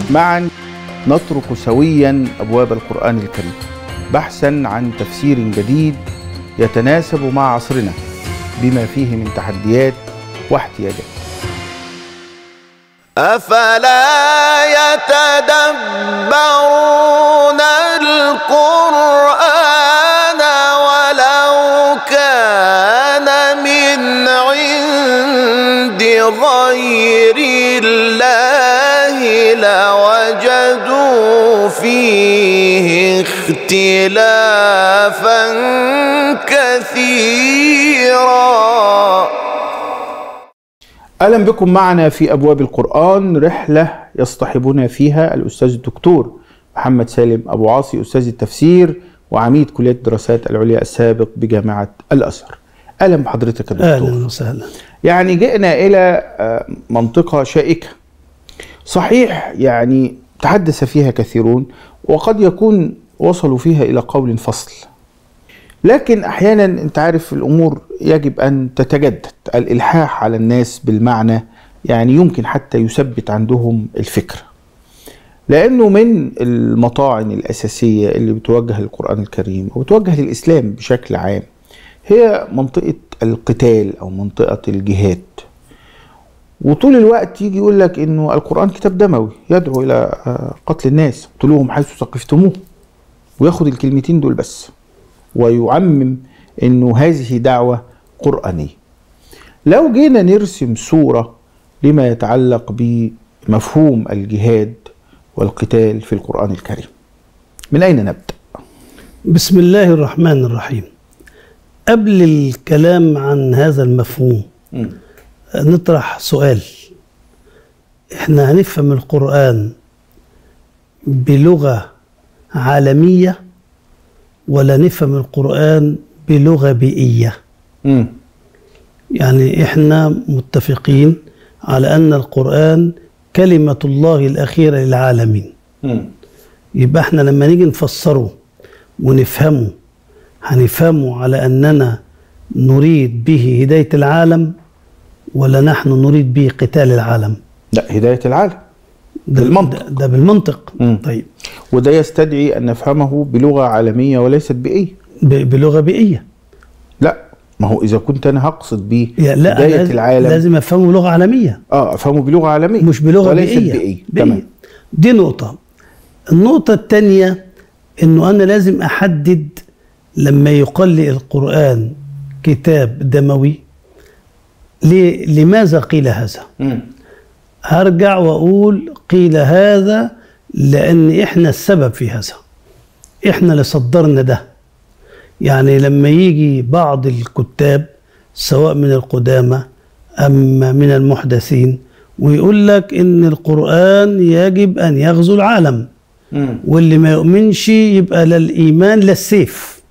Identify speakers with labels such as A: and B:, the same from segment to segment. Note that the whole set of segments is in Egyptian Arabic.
A: معا نطرق سويا ابواب القران الكريم بحثا عن تفسير جديد يتناسب مع عصرنا بما فيه من تحديات واحتياجات
B: أفلا يتدبرون القرآن ولو كان من عند غير الله لوجدوا فيه اختلافا كثيرا
A: اهلا بكم معنا في ابواب القران رحله يصطحبنا فيها الاستاذ الدكتور محمد سالم ابو عاصي استاذ التفسير وعميد كليه الدراسات العليا السابق بجامعه الازهر اهلا بحضرتك يا دكتور
C: اهلا وسهلا
A: يعني جئنا الى آه، منطقه شائكه صحيح يعني تحدث فيها كثيرون وقد يكون وصلوا فيها الى قول فصل لكن احيانا انت عارف الامور يجب ان تتجدد الالحاح على الناس بالمعنى يعني يمكن حتى يثبت عندهم الفكره لانه من المطاعن الاساسيه اللي بتوجه للقران الكريم وبتوجه للاسلام بشكل عام هي منطقه القتال او منطقه الجهاد وطول الوقت يجي يقول لك انه القران كتاب دموي يدعو الى آه، قتل الناس اقتلوهم حيث ثقفتموه وياخد الكلمتين دول بس ويعمم انه هذه دعوه قرانيه لو جينا نرسم صوره لما يتعلق بمفهوم الجهاد والقتال في القران الكريم من اين نبدا
C: بسم الله الرحمن الرحيم قبل الكلام عن هذا المفهوم نطرح سؤال احنا هنفهم القرآن بلغة عالمية ولا نفهم القرآن بلغة بيئية
A: امم
C: يعني احنا متفقين على أن القرآن كلمة الله الأخيرة للعالمين يبقى احنا لما نيجي نفسره ونفهمه هنفهمه على أننا نريد به هداية العالم ولا نحن نريد به قتال العالم
A: لا هدايه العالم
C: ده
A: بالمنطق.
C: ده, ده بالمنطق
A: مم.
C: طيب
A: وده يستدعي ان نفهمه بلغه عالميه وليست بيئيه
C: ب- بلغة بيئية
A: لا ما هو اذا كنت انا هقصد بيه
C: يا لا
A: هدايه
C: لازم,
A: العالم
C: لازم أفهمه بلغة عالمية
A: اه افهمه بلغه عالميه
C: مش بلغة
A: وليست
C: بيئية,
A: بيئيه تمام
C: دي نقطة النقطة الثانية انه انا لازم احدد لما يقال لي القرآن كتاب دموي ليه- لماذا قيل هذا؟
A: مم.
C: هرجع واقول قيل هذا لان احنا السبب في هذا احنا اللي صدرنا ده يعني لما يجي بعض الكتاب سواء من القدامى ام من المحدثين ويقول لك ان القران يجب ان يغزو العالم
A: مم.
C: واللي ما يؤمنش يبقى لا الايمان لا السيف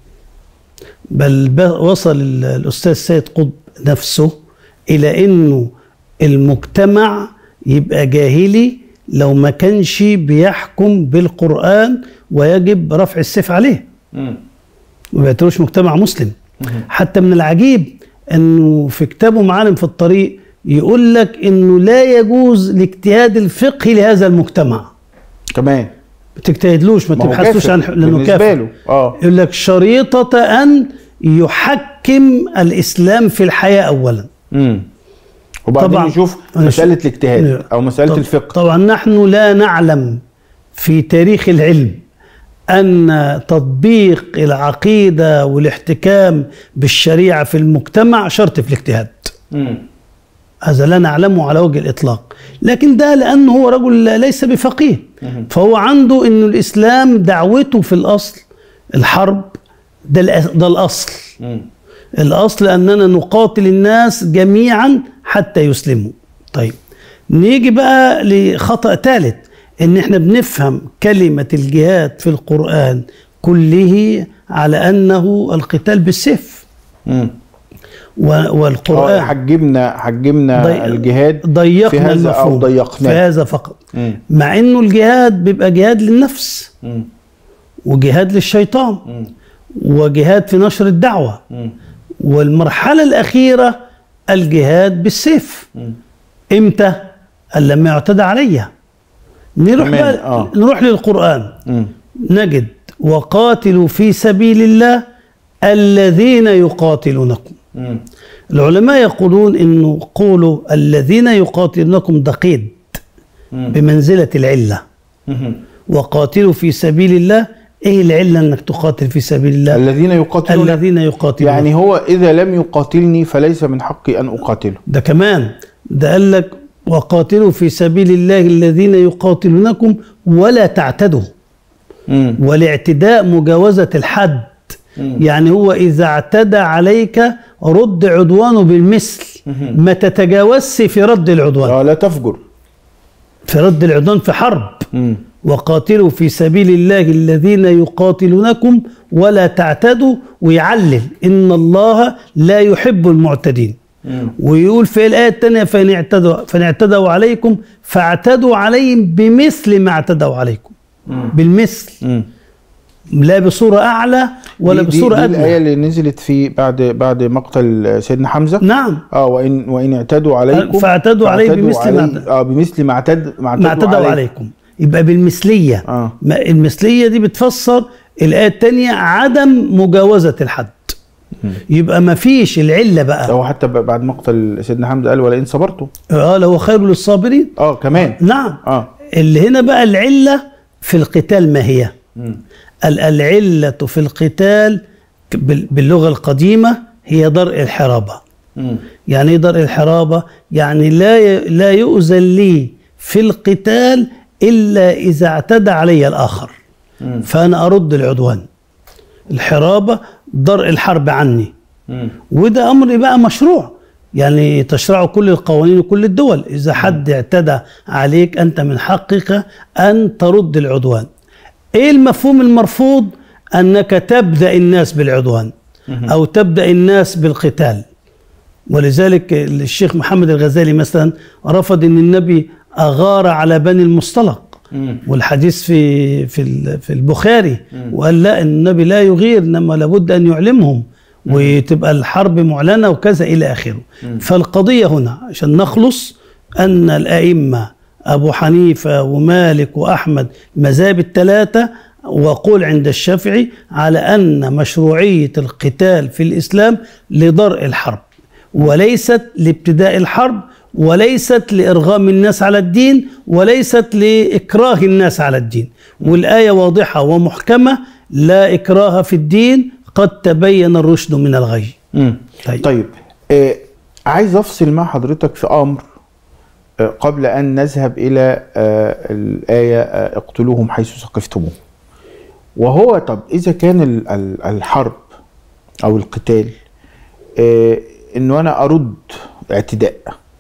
C: بل ب- وصل ال- الاستاذ سيد قطب نفسه الى انه المجتمع يبقى جاهلي لو ما كانش بيحكم بالقران ويجب رفع السيف عليه
A: مم.
C: ما بيعتبروش مجتمع مسلم حتى من العجيب انه في كتابه معالم في الطريق يقول لك انه لا يجوز الاجتهاد الفقهي لهذا المجتمع
A: كمان
C: ما تجتهدلوش ما
A: ما هو
C: تبحثوش
A: كافر
C: عن لانه
A: بالنسبة
C: كافر
A: له. آه.
C: يقول لك شريطة ان يحكم الاسلام في الحياة اولا
A: مم. وبعدين
C: طبعاً.
A: نشوف
C: أنا
A: مساله
C: شو-
A: الاجتهاد او مساله
C: طب-
A: الفقه
C: طبعا نحن لا نعلم في تاريخ العلم أن تطبيق العقيدة والاحتكام بالشريعة في المجتمع شرط في الاجتهاد
A: مم.
C: هذا لا نعلمه على وجه الإطلاق لكن ده لأنه هو رجل ليس بفقيه فهو عنده أن الإسلام دعوته في الأصل الحرب ده, الأ- ده الأصل
A: مم.
C: الأصل أننا نقاتل الناس جميعا حتى يسلموا طيب نيجي بقى لخطأ ثالث إن إحنا بنفهم كلمة الجهاد في القرآن كله على أنه القتال بالسيف
A: مم.
C: و-
A: اه
C: والقرآن
A: حجمنا حجمنا
C: ضي-
A: الجهاد في
C: ضيقنا
A: هذا او
C: المفهوم في
A: ضيقناه
C: هذا فقط
A: مم.
C: مع انه الجهاد بيبقى جهاد للنفس
A: مم.
C: وجهاد للشيطان
A: مم.
C: وجهاد في نشر الدعوه
A: مم.
C: والمرحله الاخيره الجهاد بالسيف
A: مم.
C: امتى؟ قال لما يعتدى عليا نروح
A: كمان،
C: بقى
A: آه.
C: نروح للقرآن
A: مم.
C: نجد وقاتلوا في سبيل الله الذين يقاتلونكم
A: مم.
C: العلماء يقولون انه قولوا الذين يقاتلونكم ده قيد
A: مم.
C: بمنزلة العلة
A: مم.
C: وقاتلوا في سبيل الله ايه العلة انك تقاتل في سبيل الله
A: الذين يقاتلون
C: الذين يقاتلون
A: يعني هو إذا لم يقاتلني فليس من حقي أن أقاتله
C: ده كمان ده قال لك وقاتلوا في سبيل الله الذين يقاتلونكم ولا تعتدوا
A: مم.
C: والاعتداء مجاوزة الحد يعني هو إذا اعتدى عليك رد عدوانه بالمثل ما تتجاوزش في رد العدوان
A: آه لا تفجر
C: في رد العدوان في حرب
A: مم.
C: وقاتلوا في سبيل الله الذين يقاتلونكم ولا تعتدوا ويعلل إن الله لا يحب المعتدين ويقول في الآية الثانية فإن اعتدوا, فإن اعتدوا عليكم فاعتدوا عليهم بمثل ما اعتدوا عليكم بالمثل
A: مم.
C: لا بصورة أعلى ولا
A: دي- دي-
C: بصورة
A: دي
C: أدنى
A: الآية اللي نزلت في بعد بعد مقتل سيدنا حمزة
C: نعم
A: اه وان وان اعتدوا عليكم
C: فاعتدوا عليه
A: فاعتدوا
C: بمثل ما
A: عليه-
C: اعت-
A: اه بمثل ما اعتد ما
C: ما اعتدوا
A: عليكم.
C: عليكم يبقى بالمثلية
A: آه.
C: ما المثلية دي بتفسر الآية الثانية عدم مجاوزة الحد يبقى ما فيش العلة بقى
A: هو حتى ب- بعد مقتل سيدنا حمزة قال ولئن صبرتم
C: اه لو خير للصابرين
A: اه كمان
C: نعم
A: اه
C: اللي هنا بقى العلة في القتال ما هي ال- العلة في القتال ك- بال- باللغة القديمة هي درء الحرابة
A: مم.
C: يعني ايه درء الحرابة يعني لا ي- لا يؤذن لي في القتال إلا إذا اعتدى علي الآخر فأنا أرد العدوان الحرابة درء الحرب عني
A: مم.
C: وده امر بقى مشروع يعني تشرعه كل القوانين وكل الدول اذا حد اعتدى عليك انت من حقك ان ترد العدوان ايه المفهوم المرفوض انك تبدا الناس بالعدوان او تبدا الناس بالقتال ولذلك الشيخ محمد الغزالي مثلا رفض ان النبي اغار على بني المصطلق والحديث في في ال- في البخاري وقال لا النبي لا يغير انما لابد ان يعلمهم وتبقى الحرب معلنه وكذا الى اخره فالقضيه هنا عشان نخلص ان الائمه ابو حنيفه ومالك واحمد مذاهب الثلاثه وقول عند الشافعي على ان مشروعيه القتال في الاسلام لضرء الحرب وليست لابتداء الحرب وليست لإرغام الناس على الدين وليست لإكراه الناس على الدين والآية واضحة ومحكمة لا إكراه في الدين قد تبين الرشد من الغي
A: مم.
C: طيب.
A: طيب آه عايز افصل مع حضرتك في امر آه قبل ان نذهب الى آه الايه آه اقتلوهم حيث ثقفتموهم وهو طب اذا كان ال- ال- الحرب او القتال آه انه انا ارد اعتداء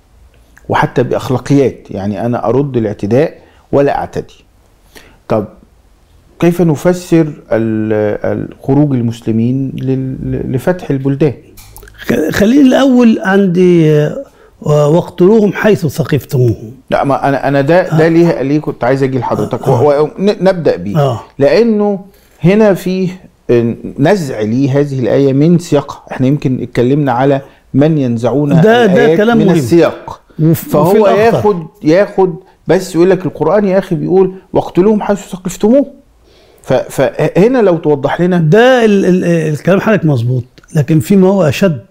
A: وحتى باخلاقيات يعني انا ارد الاعتداء ولا اعتدي طب كيف نفسر ال- ال- خروج المسلمين لل- لفتح البلدان
C: خ- خليني الأول عندي آه، واقتلوهم حيث ثقفتموهم
A: لا ما انا انا ده ده ليه ليه كنت عايز اجي لحضرتك و- و- ن- نبدا بيه
C: آه.
A: لانه هنا فيه آه، نزع لي هذه الايه من سياقها احنا يمكن اتكلمنا على من ينزعون
C: ده- ده
A: الآيات
C: كلام
A: من
C: مهم.
A: السياق
C: وف- وفي
A: فهو
C: الأخطر.
A: ياخد ياخد بس يقول لك القران يا اخي بيقول واقتلوهم حيث ثقفتموه ف- فهنا لو توضح لنا
C: ده ال ال الكلام حضرتك مظبوط لكن فيما هو أشد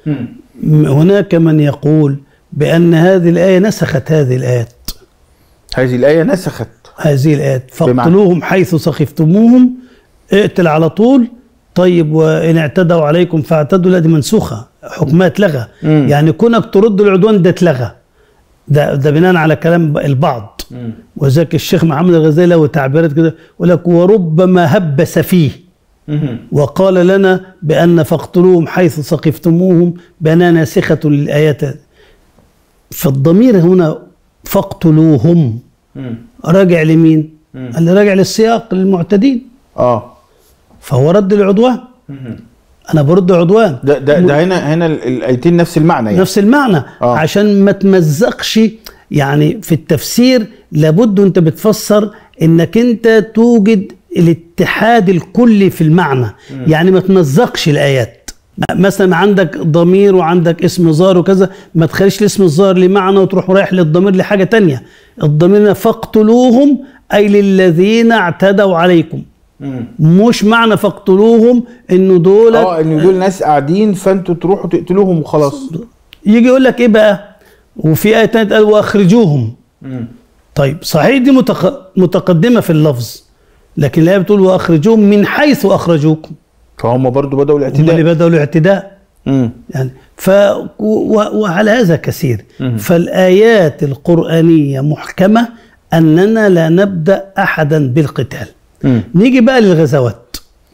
C: م- هناك من يقول بأن هذه الآية نسخت هذه الآيات
A: هذه الايه نسخت
C: هذه الآيات
A: بمعنى؟
C: فاقتلوهم حيث ثقفتموهم اقتل على طول طيب وإن اعتدوا عليكم فاعتدوا لا دي منسوخة حكمها اتلغى
A: مم.
C: يعني كونك ترد العدوان ده اتلغى ده ده بناء على كلام البعض وذاك الشيخ محمد الغزالي له تعبيرات كده يقول لك وربما هبس فيه وقال لنا بأن فاقتلوهم حيث ثقفتموهم بأنها ناسخة للآيات فالضمير هنا فاقتلوهم راجع لمين؟ قال لي راجع للسياق للمعتدين
A: اه
C: فهو رد العدوان انا برد عدوان
A: ده ده, ده هنا هنا ال- الايتين نفس المعنى يعني
C: نفس المعنى
A: آه.
C: عشان ما تمزقش يعني في التفسير لابد وانت بتفسر انك انت توجد الاتحاد الكلي في المعنى يعني ما تمزقش الايات مثلا عندك ضمير وعندك اسم ظاهر وكذا ما تخليش الاسم الظاهر لمعنى وتروح رايح للضمير لحاجه تانية الضمير هنا فاقتلوهم اي للذين اعتدوا عليكم مش معنى فاقتلوهم انه دول
A: اه ان دول ناس قاعدين فانتوا تروحوا تقتلوهم وخلاص
C: يجي يقول لك ايه بقى وفي ايه تانية قال واخرجوهم طيب صحيح دي متق... متقدمه في اللفظ لكن الايه بتقول واخرجوهم من حيث اخرجوكم
A: فهم برضو بدأوا
C: هم اللي
A: الاعتداء
C: بدأوا الاعتداء
A: مم.
C: يعني ف و- وعلى هذا كثير فالآيات القرآنية محكمة أننا لا نبدأ أحدا بالقتال
A: مم.
C: نيجي بقى للغزوات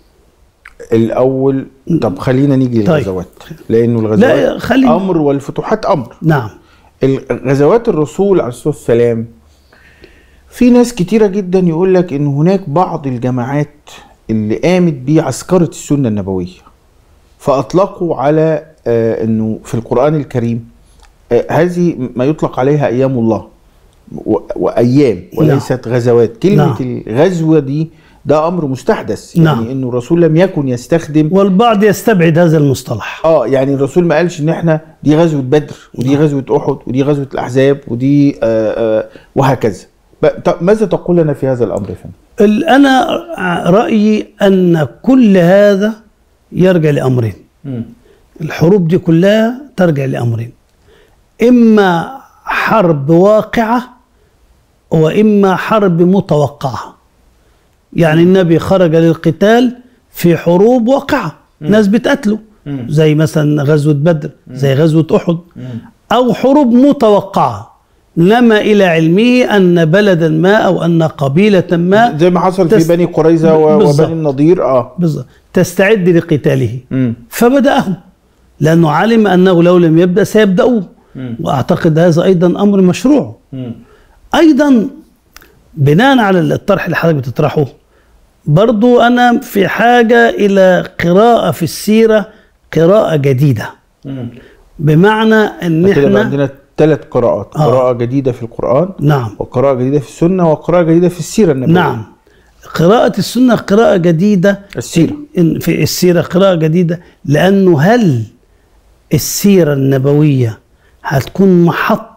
A: الاول طب خلينا نيجي
C: طيب.
A: للغزوات لانه
C: لا،
A: الغزوات
C: خلينا-
A: امر والفتوحات امر
C: نعم
A: غزوات الرسول عليه الصلاه والسلام في ناس كتيرة جدا يقول لك ان هناك بعض الجماعات اللي قامت بعسكرة السنة النبوية فاطلقوا على آه انه في القرآن الكريم آه هذه ما يطلق عليها ايام الله و- وايام وليست غزوات كلمة
C: نعم.
A: الغزوة دي ده امر مستحدث
C: نعم.
A: يعني انه الرسول لم يكن يستخدم
C: والبعض يستبعد هذا المصطلح
A: اه يعني الرسول ما قالش ان احنا دي غزوه بدر ودي غزوه احد ودي غزوه الاحزاب ودي آه آه وهكذا ب- ط- ماذا تقول لنا في هذا الامر يا فندم؟
C: ال- أنا رأيي أن كل هذا يرجع لأمرين الحروب دي كلها ترجع لأمرين إما حرب واقعة وإما حرب متوقعة يعني النبي خرج للقتال في حروب واقعة ناس بتقتله زي مثلا غزوة بدر زي غزوة أحد أو حروب متوقعة نما إلى علمه أن بلدا ما أو أن قبيلة ما
A: زي ما حصل
C: تس-
A: في بني قريظه و-
C: بالظبط.
A: وبني النضير اه
C: بالظبط تستعد لقتاله
A: مم.
C: فبدأهم لأنه علم أنه لو لم يبدأ سيبدأوه وأعتقد هذا أيضا أمر مشروع أيضا بناء على الطرح اللي حضرتك بتطرحه برضو أنا في حاجة إلى قراءة في السيرة قراءة جديدة بمعنى أن
A: كده بقى
C: إحنا
A: عندنا ثلاث قراءات
C: آه.
A: قراءه جديده في القران
C: نعم
A: وقراءه جديده في السنه وقراءه جديده في السيره النبويه
C: نعم قراءة السنة قراءة جديدة
A: السيرة.
C: في, في السيرة قراءة جديدة لأنه هل السيرة النبوية هتكون محط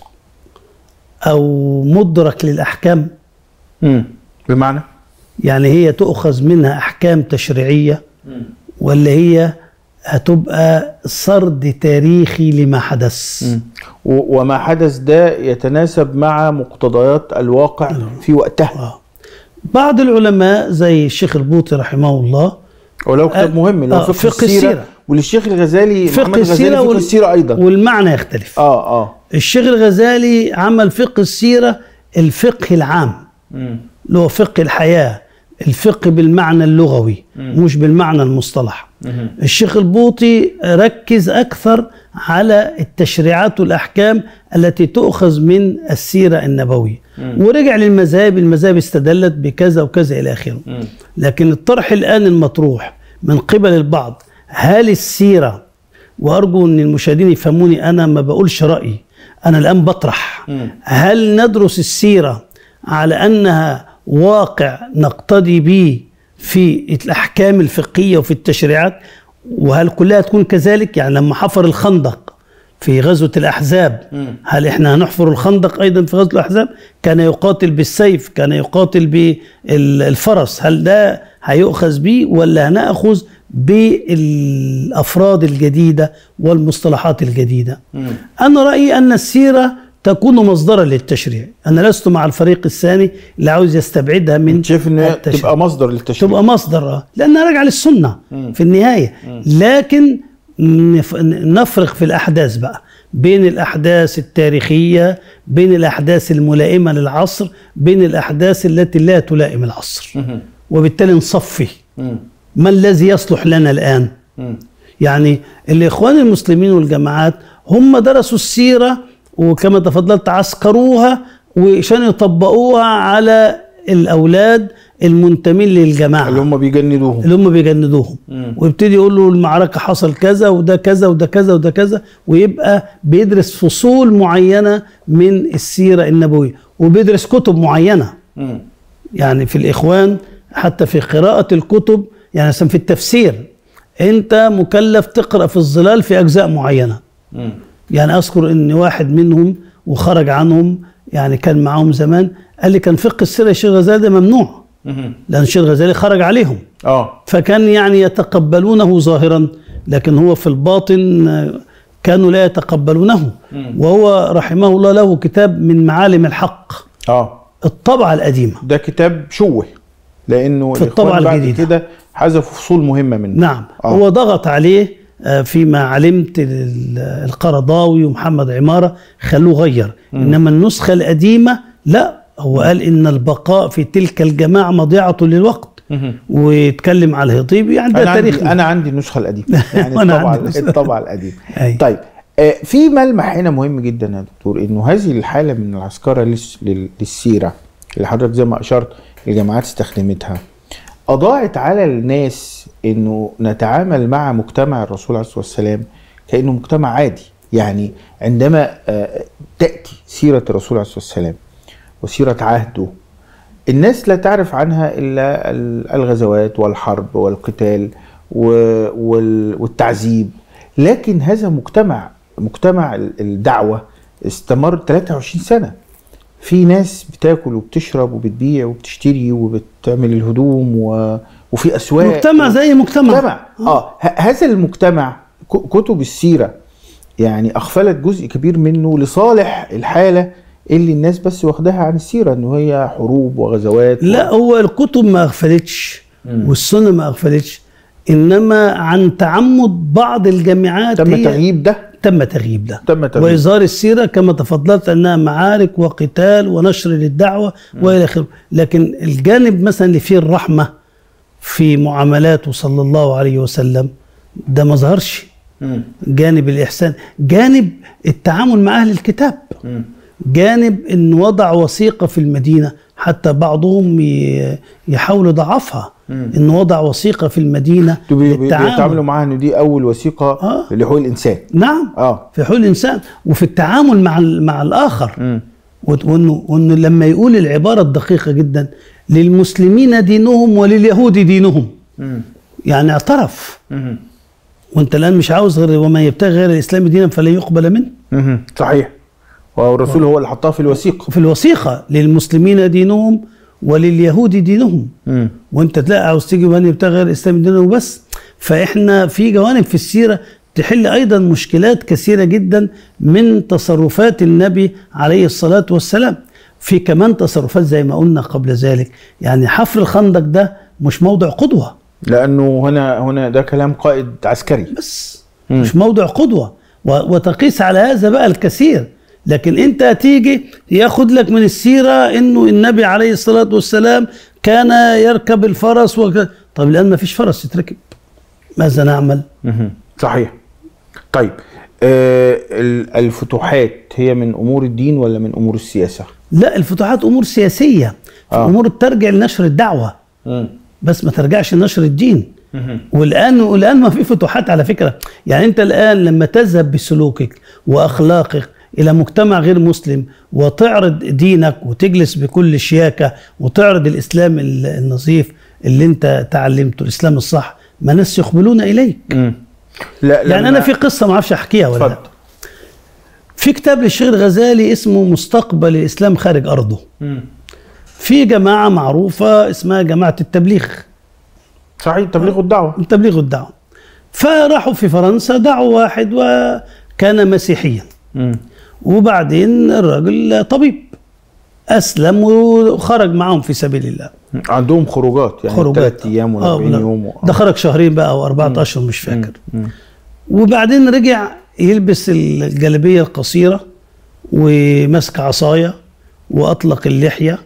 C: أو مدرك للأحكام
A: مم. بمعنى
C: يعني هي تؤخذ منها أحكام تشريعية ولا هي هتبقى سرد تاريخي لما حدث
A: و- وما حدث ده يتناسب مع مقتضيات الواقع في وقتها
C: آه. بعض العلماء زي الشيخ البوطي رحمه الله
A: ولو كتاب
C: آه،
A: مهم اللي هو
C: آه،
A: فقه,
C: فقه
A: السيرة,
C: السيرة.
A: وللشيخ الغزالي
C: فقه
A: محمد الغزالي
C: السيرة
A: فقه
C: وال-
A: السيرة أيضا
C: والمعنى يختلف
A: اه اه
C: الشيخ الغزالي عمل فقه السيرة الفقه العام اللي هو فقه الحياة الفقه بالمعنى اللغوي مش بالمعنى المصطلح الشيخ البوطي ركز أكثر على التشريعات والأحكام التي تؤخذ من السيرة النبوية ورجع للمذاهب المذاهب استدلت بكذا وكذا إلى آخره لكن الطرح الآن المطروح من قبل البعض هل السيرة وأرجو أن المشاهدين يفهموني أنا ما بقولش رأيي أنا الآن بطرح هل ندرس السيرة على أنها واقع نقتدي به في الأحكام الفقهية وفي التشريعات وهل كلها تكون كذلك يعني لما حفر الخندق في غزوة الأحزاب هل إحنا هنحفر الخندق أيضا في غزوة الأحزاب كان يقاتل بالسيف كان يقاتل بالفرس هل ده هيؤخذ به ولا هنأخذ بالأفراد الجديدة والمصطلحات الجديدة أنا رأيي أن السيرة تكون مصدرا للتشريع أنا لست مع الفريق الثاني اللي عاوز يستبعدها من
A: شايف ان هي
C: التشريع.
A: تبقى مصدر للتشريع
C: تبقى مصدر آه. لانها راجعه للسنه في النهايه لكن نف- نفرق في الاحداث بقى بين الاحداث التاريخيه بين الاحداث الملائمه للعصر بين الاحداث التي لا تلائم العصر وبالتالي نصفي ما الذي يصلح لنا الان يعني الاخوان المسلمين والجماعات هم درسوا السيره وكما تفضلت عسكروها وعشان يطبقوها على الاولاد المنتمين للجماعه
A: اللي هم بيجندوهم
C: اللي هم بيجندوهم ويبتدي يقول له المعركه حصل كذا وده كذا وده كذا وده كذا ويبقى بيدرس فصول معينه من السيره النبويه وبيدرس كتب معينه يعني في الاخوان حتى في قراءه الكتب يعني مثلا في التفسير انت مكلف تقرا في الظلال في اجزاء معينه يعني اذكر ان واحد منهم وخرج عنهم يعني كان معاهم زمان قال لي كان فقه السيره الشيخ الغزالي ده ممنوع لان الشيخ الغزالي خرج عليهم
A: اه
C: فكان يعني يتقبلونه ظاهرا لكن هو في الباطن آه، كانوا لا يتقبلونه وهو رحمه الله له كتاب من معالم الحق
A: اه
C: الطبعة القديمة
A: ده كتاب شوه لانه
C: في الطبعة
A: الإخوان بعد
C: الجديدة.
A: كده حذفوا فصول مهمه منه
C: نعم
A: آه.
C: هو ضغط عليه آه، فيما علمت ال- القرضاوي ومحمد عمارة خلوه غير إنما النسخة القديمة لا هو قال إن البقاء في تلك الجماعة مضيعة للوقت ويتكلم على الهضيبي يعني
A: انا
C: ده تاريخ
A: عندي انا عندي النسخه القديمه يعني
C: وأنا
A: الطبعه
C: عندي نسخة.
A: الطبعه القديمه
C: أي.
A: طيب آه، في ملمح هنا مهم جدا يا دكتور انه هذه الحاله من العسكره للس- لل- للسيره اللي حضرتك زي ما اشرت الجامعات استخدمتها اضاعت على الناس انه نتعامل مع مجتمع الرسول عليه الصلاه والسلام كانه مجتمع عادي يعني عندما آه، تاتي سيره الرسول عليه الصلاه والسلام وسيره عهده الناس لا تعرف عنها الا ال- الغزوات والحرب والقتال و- وال- والتعذيب لكن هذا مجتمع مجتمع ال- الدعوه استمر 23 سنه في ناس بتاكل وبتشرب وبتبيع وبتشتري وبتعمل الهدوم و... وفي اسواق
C: مجتمع زي مجتمع
A: مجتمع اه ه- هذا المجتمع ك- كتب السيره يعني اغفلت جزء كبير منه لصالح الحاله اللي الناس بس واخداها عن السيره انه هي حروب وغزوات
C: لا هو الكتب ما اغفلتش والسنة ما اغفلتش إنما عن تعمد بعض الجامعات
A: تم
C: هي
A: تغييب ده
C: تم تغييب ده
A: تم تغييب.
C: وإظهار السيرة كما تفضلت أنها معارك وقتال ونشر للدعوة وإلى آخره لكن الجانب مثلا اللي فيه الرحمة في معاملاته صلى الله عليه وسلم ده ما ظهرش جانب الإحسان جانب التعامل مع أهل الكتاب جانب أن وضع وثيقة في المدينة حتى بعضهم ي- يحاول يضعفها أن وضع وثيقة في المدينة
A: دول بي- بي-
C: للتعامل.
A: بيتعاملوا معاها ان دي اول وثيقه
C: آه.
A: لحقوق الانسان
C: نعم
A: اه
C: في حقوق الانسان وفي التعامل مع ال- مع الاخر
A: مم.
C: وت- وانه وانه لما يقول العباره الدقيقه جدا للمسلمين دينهم ولليهود دينهم
A: مم.
C: يعني اعترف
A: مم.
C: وانت الان مش عاوز غير وما يبتغي غير الاسلام دينا فلن يقبل منه
A: مم. صحيح والرسول هو اللي حطها في الوثيقه
C: في الوثيقه للمسلمين دينهم ولليهود دينهم
A: مم.
C: وانت تلاقي عاوز تيجي من يبتغي غير الاسلام دينا وبس فاحنا في جوانب في السيره تحل ايضا مشكلات كثيره جدا من تصرفات النبي عليه الصلاه والسلام في كمان تصرفات زي ما قلنا قبل ذلك يعني حفر الخندق ده مش موضع قدوه
A: لانه هنا هنا ده كلام قائد عسكري
C: بس مش موضع قدوه و- وتقيس على هذا بقى الكثير لكن انت هتيجي ياخد لك من السيره انه النبي عليه الصلاه والسلام كان يركب الفرس وك... طب الان ما فيش فرس يتركب ماذا نعمل؟
A: مهم. صحيح طيب آه ال- الفتوحات هي من امور الدين ولا من امور السياسه
C: لا الفتوحات امور سياسيه
A: آه.
C: امور ترجع لنشر الدعوه
A: مم.
C: بس ما ترجعش لنشر الدين والان والان ما في فتوحات على فكره يعني انت الان لما تذهب بسلوكك واخلاقك الى مجتمع غير مسلم وتعرض دينك وتجلس بكل شياكه وتعرض الاسلام ال- النظيف اللي انت تعلمته الاسلام الصح ما ناس يقبلون اليك
A: مم. لا
C: يعني
A: لما-
C: انا في قصه ما اعرفش احكيها ولا لا
A: اتفضل
C: في كتاب للشيخ الغزالي اسمه مستقبل الاسلام خارج ارضه
A: مم.
C: في جماعه معروفه اسمها جماعه التبليغ
A: صحيح تبليغ الدعوه
C: تبليغ الدعوه فراحوا في فرنسا دعوا واحد وكان مسيحيا
A: مم.
C: وبعدين الراجل طبيب اسلم وخرج معهم في سبيل الله
A: عندهم خروجات يعني
C: خروجات
A: ثلاث ايام ولا
C: آه،
A: 40
C: لا.
A: يوم و...
C: ده خرج شهرين بقى او اربعه اشهر مش فاكر
A: مم.
C: وبعدين رجع يلبس الجلابيه القصيره ومسك عصايه واطلق اللحيه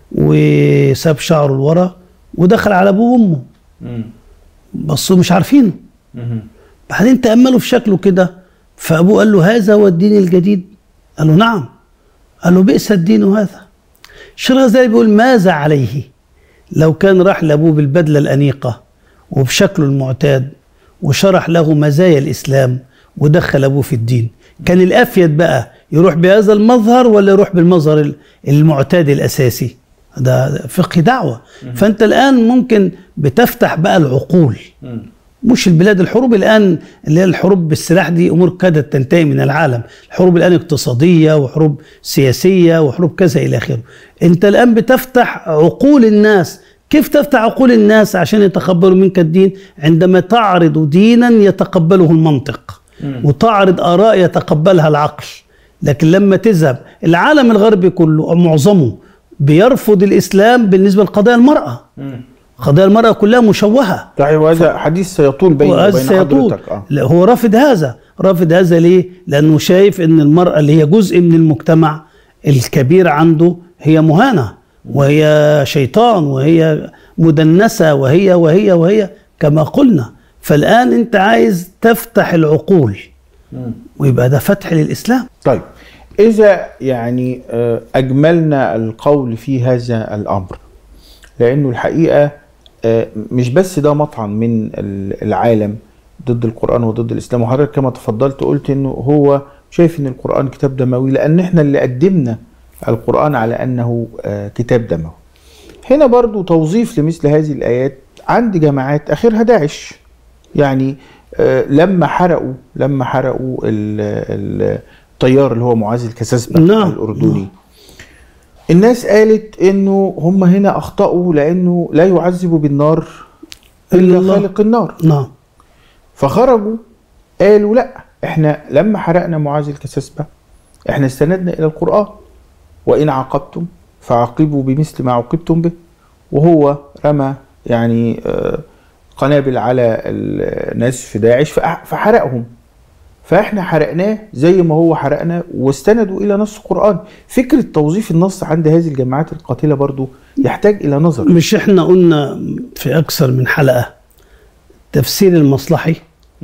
C: وساب شعره لورا ودخل على ابوه وامه
A: مم.
C: بصوا مش عارفينه
A: مم.
C: بعدين تأملوا في شكله كده فأبوه قال له هذا هو الدين الجديد قال له نعم قال له بئس الدين هذا الشيخ الغزالي بيقول ماذا عليه لو كان راح لأبوه بالبدلة الأنيقة وبشكله المعتاد وشرح له مزايا الإسلام ودخل أبوه في الدين كان الأفيد بقى يروح بهذا المظهر ولا يروح بالمظهر المعتاد الأساسي ده فقه دعوة فأنت الآن ممكن بتفتح بقى العقول
A: مم.
C: مش البلاد الحروب الان اللي هي الحروب بالسلاح دي امور كادت تنتهي من العالم الحروب الان اقتصاديه وحروب سياسيه وحروب كذا الى اخره انت الان بتفتح عقول الناس كيف تفتح عقول الناس عشان يتقبلوا منك الدين عندما تعرض دينا يتقبله المنطق وتعرض اراء يتقبلها العقل لكن لما تذهب العالم الغربي كله أو معظمه بيرفض الاسلام بالنسبه لقضايا المراه قضايا المراه كلها مشوهه
A: صحيح وهذا حديث سيطول بيني
C: وهذا
A: وبين
C: سيطول
A: حضرتك اه
C: لا هو رافض هذا رافض هذا ليه لانه شايف ان المراه اللي هي جزء من المجتمع الكبير عنده هي مهانه وهي شيطان وهي مدنسه وهي وهي وهي كما قلنا فالان انت عايز تفتح العقول ويبقى ده فتح للاسلام
A: طيب إذا يعني آه، أجملنا القول في هذا الأمر لأنه الحقيقة آه، مش بس ده مطعن من ال- العالم ضد القرآن وضد الإسلام وحضرتك كما تفضلت قلت إنه هو شايف إن القرآن كتاب دموي لأن إحنا اللي قدمنا القرآن على أنه آه، كتاب دموي هنا برضو توظيف لمثل هذه الآيات عند جماعات آخرها داعش يعني آه، لما حرقوا لما حرقوا ال- ال- الطيار اللي هو معاذ الكساسبة
C: نعم،
A: الأردني
C: نعم.
A: الناس قالت انه هم هنا اخطأوا لانه لا يعذب بالنار
C: إلا
A: الا
C: الله.
A: خالق النار
C: نعم
A: فخرجوا قالوا لا احنا لما حرقنا معاذ الكساسبة احنا استندنا الى القرآن وان عاقبتم فعاقبوا بمثل ما عوقبتم به وهو رمى يعني آه، قنابل على الناس في داعش فأح- فحرقهم فاحنا حرقناه زي ما هو حرقنا واستندوا الى نص القرآن فكرة توظيف النص عند هذه الجماعات القاتلة برضو يحتاج الى نظر
C: مش احنا قلنا في اكثر من حلقه تفسير المصلحي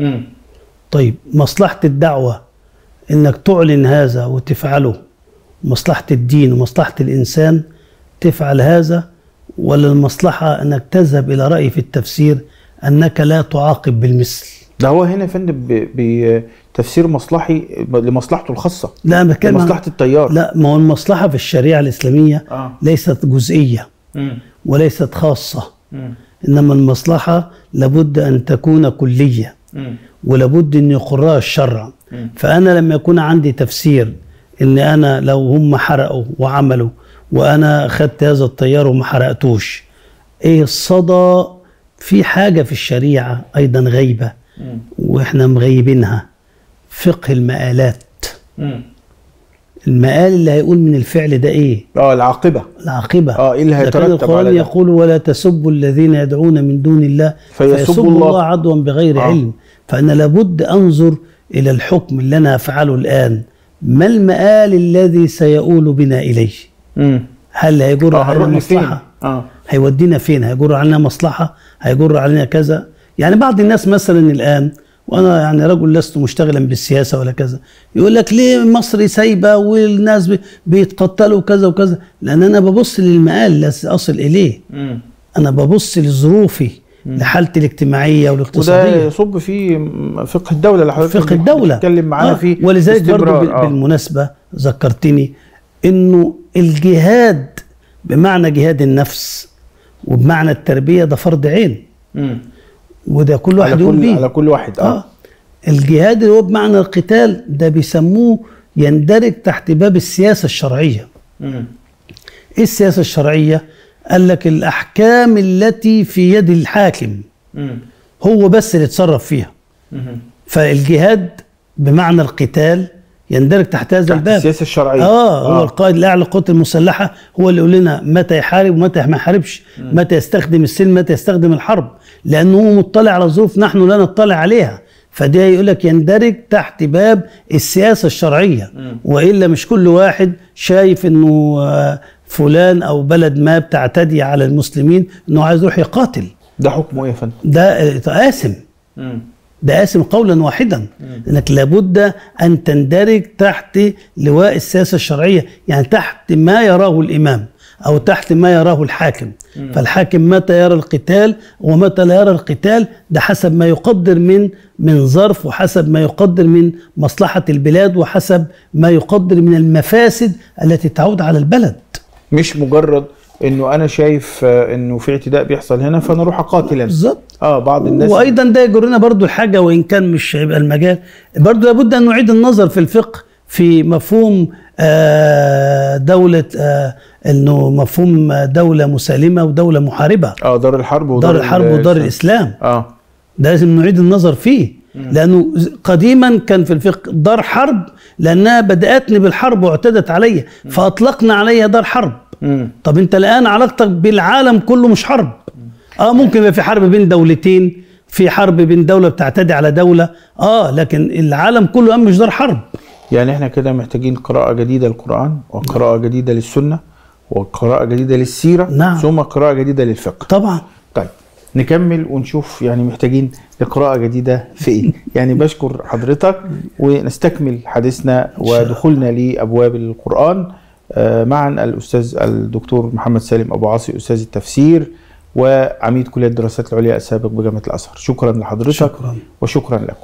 C: طيب مصلحه الدعوه انك تعلن هذا وتفعله مصلحه الدين ومصلحه الانسان تفعل هذا ولا المصلحه انك تذهب الى راي في التفسير انك لا تعاقب بالمثل
A: ده هو هنا يا فندم ب- بتفسير مصلحي لمصلحته الخاصة
C: لا انا بتكلم عن-
A: لمصلحة التيار
C: لا ما هو المصلحه في الشريعه الاسلاميه
A: آه.
C: ليست جزئيه وليست خاصه انما المصلحه لابد ان تكون كليه ولابد ان يقرها الشرع فانا لما يكون عندي تفسير ان انا لو هم حرقوا وعملوا وانا اخذت هذا التيار وما حرقتوش ايه الصدى في حاجه في الشريعه ايضا غايبه واحنا مغيبينها فقه المآلات المآل اللي هيقول من الفعل ده ايه
A: اه العاقبة
C: العاقبة
A: اه ايه اللي
C: لكن
A: هيترتب
C: القرآن
A: على ده
C: يقول ولا تسبوا الذين يدعون من دون الله
A: فيسبوا
C: فيسبوا
A: الله.
C: الله عدوا بغير
A: آه.
C: علم فأنا لابد أنظر إلى الحكم اللي أنا أفعله الآن ما المآل الذي سيؤول بنا إليه
A: مم.
C: هل هيجر
A: اه
C: علينا
A: هنروح لفين
C: مصلحة
A: اه
C: هيودينا فين هيجر علينا مصلحة هيجر علينا كذا يعني بعض الناس مثلا الآن وأنا يعني رجل لست مشتغلا بالسياسة ولا كذا يقول لك ليه مصر سايبة والناس بي- بيتقتلوا كذا وكذا لأن أنا ببص للمآل الذي أصل إليه
A: مم.
C: أنا ببص لظروفي لحالتي الاجتماعية
A: وده
C: والاقتصادية
A: يصب في فقه الدولة اللي حضرتك
C: فقه الدولة
A: بتتكلم معانا
C: آه،
A: فيه
C: ولذلك برضو
A: باستمرار.
C: بال-
A: آه.
C: بالمناسبة ذكرتني انه الجهاد بمعنى جهاد النفس وبمعنى التربية ده فرض عين
A: مم.
C: وده كل واحد
A: على
C: يقوم
A: كل
C: بيه
A: على كل واحد اه,
C: آه. الجهاد اللي هو بمعنى القتال ده بيسموه يندرج تحت باب السياسة الشرعية
A: مم.
C: ايه السياسة الشرعية قال لك الأحكام التي في يد الحاكم
A: مم.
C: هو بس اللي يتصرف فيها
A: مم.
C: فالجهاد بمعنى القتال يندرج تحت هذا
A: تحت
C: الباب
A: السياسة الشرعية
C: اه هو القائد الاعلى للقوات المسلحه هو اللي يقول لنا متى يحارب ومتى ما يحاربش متى يستخدم السلم متى يستخدم الحرب لانه هو مطلع على ظروف نحن لا نطلع عليها فده يقول لك يندرج تحت باب السياسه الشرعيه والا مش كل واحد شايف انه آه، فلان او بلد ما بتعتدي على المسلمين انه عايز يروح يقاتل
A: ده حكمه ايه يا فندم؟
C: ده آه، قاسم
A: مم.
C: ده قاسم قولا واحدا انك لابد ان تندرج تحت لواء السياسه الشرعيه يعني تحت ما يراه الامام او تحت ما يراه الحاكم فالحاكم متى يرى القتال ومتى لا يرى القتال ده حسب ما يقدر من من ظرف وحسب ما يقدر من مصلحه البلاد وحسب ما يقدر من المفاسد التي تعود على البلد
A: مش مجرد انه انا شايف آه، انه في اعتداء بيحصل هنا فانا اروح اقاتل أنا.
C: بالظبط
A: اه بعض الناس
C: وايضا ده يجرنا برضو الحاجه وان كان مش هيبقى المجال برضو لابد ان نعيد النظر في الفقه في مفهوم آه، دوله آه، انه مفهوم دوله مسالمه ودوله محاربه
A: اه دار الحرب ودار
C: دار الحرب ودار
A: الإسلام.
C: الاسلام
A: اه
C: ده لازم نعيد النظر فيه لانه قديما كان في الفقه دار حرب لانها بداتني بالحرب واعتدت علي فاطلقنا عليها دار حرب
A: مم.
C: طب انت الان علاقتك بالعالم كله مش حرب اه ممكن يبقى في حرب بين دولتين في حرب بين دوله بتعتدي على دوله اه لكن العالم كله الان مش دار حرب
A: يعني احنا كده محتاجين قراءة جديدة للقرآن وقراءة جديدة للسنة وقراءة جديدة للسيرة
C: نعم.
A: ثم قراءة جديدة للفقه
C: طبعا
A: طيب نكمل ونشوف يعني محتاجين لقراءة جديدة في ايه يعني بشكر حضرتك ونستكمل حديثنا ودخولنا لأبواب القرآن آه، معا الأستاذ الدكتور محمد سالم أبو عاصي أستاذ التفسير وعميد كلية الدراسات العليا السابق بجامعة الأزهر شكرا لحضرتك
C: شكرا.
A: وشكرا لكم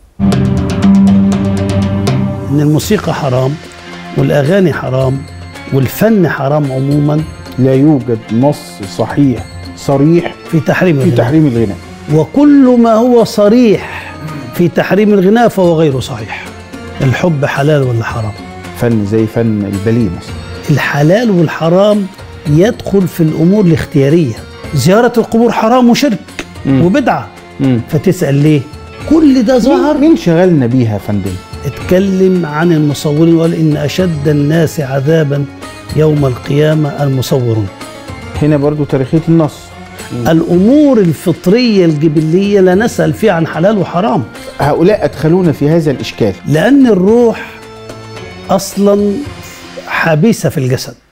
C: ان الموسيقى حرام والاغاني حرام والفن حرام عموما
A: لا يوجد نص صحيح صريح
C: في تحريم
A: في
C: الغناء.
A: تحريم الغناء
C: وكل ما هو صريح في تحريم الغناء فهو غير صحيح الحب حلال ولا حرام
A: فن زي فن الباليه مثلا
C: الحلال والحرام يدخل في الامور الاختياريه زياره القبور حرام وشرك
A: مم.
C: وبدعه
A: مم.
C: فتسال ليه كل ده ظهر
A: مين شغلنا بيها يا فندم
C: اتكلم عن المصورين وقال ان اشد الناس عذابا يوم القيامه المصورون
A: هنا برضو تاريخية النص
C: الامور الفطريه الجبليه لا نسال فيها عن حلال وحرام
A: هؤلاء أدخلونا في هذا الإشكال
C: لان الروح اصلا حبيسه في الجسد